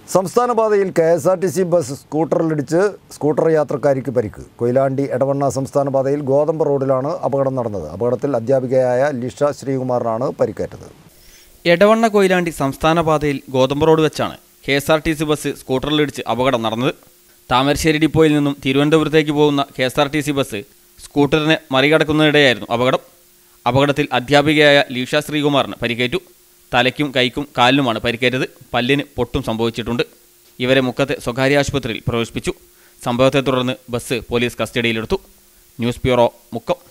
സംസ്ഥാന പാതയിൽ K S R T C bus സ്കൂട്ടറിലിടിച്ച് സ്കൂട്ടർ യാത്രക്കാരിക്ക് പരിക്ക് കൊയിലാണ്ടി എടവണ്ണ സംസ്ഥാന പാതയിൽ ഗോതമ്പ് റോഡിലാണ് അപകടം നടന്നത് അപകടത്തിൽ അധ്യാപികയായ ലിഷ ശ്രീകുമാറിനാണ് പരിക്കേറ്റത് എടവണ്ണ കൊയിലാണ്ടി സംസ്ഥാന പാതയിൽ ഗോതമ്പ് റോഡ് വെച്ചാണ് K S R T C bus സ്കൂട്ടറിലിടിച്ച് അപകടം നടന്നത് താമരശ്ശേരി ഡിപ്പോയിൽ നിന്നും തിരുവനന്തപുരത്തേക്ക് പോകുന്ന K S R T C bus സ്കൂട്ടറിനെ മറികടക്കുന്നതിനിടെയായിരുന്നു അപകടം അപകടത്തിൽ അധ്യാപികയായ ലീഷ ശ്രീകുമാറിന് പരിക്കേറ്റു തലയ്ക്കും കൈക്കും കാലിനുമാണ് പരിക്കേറ്റത് പല്ലിന് പൊട്ടും സംഭവിച്ചിട്ടുണ്ട് ഇവരെ മുക്കത്തെ സ്വകാര്യ ആശുപത്രിയിൽ പ്രവേശിപ്പിച്ചു സംഭവത്തെ തുടർന്ന് ബസ് പോലീസ് കസ്റ്റഡിയിലെടുത്തു ന്യൂസ് ബ്യൂറോ മുക്കം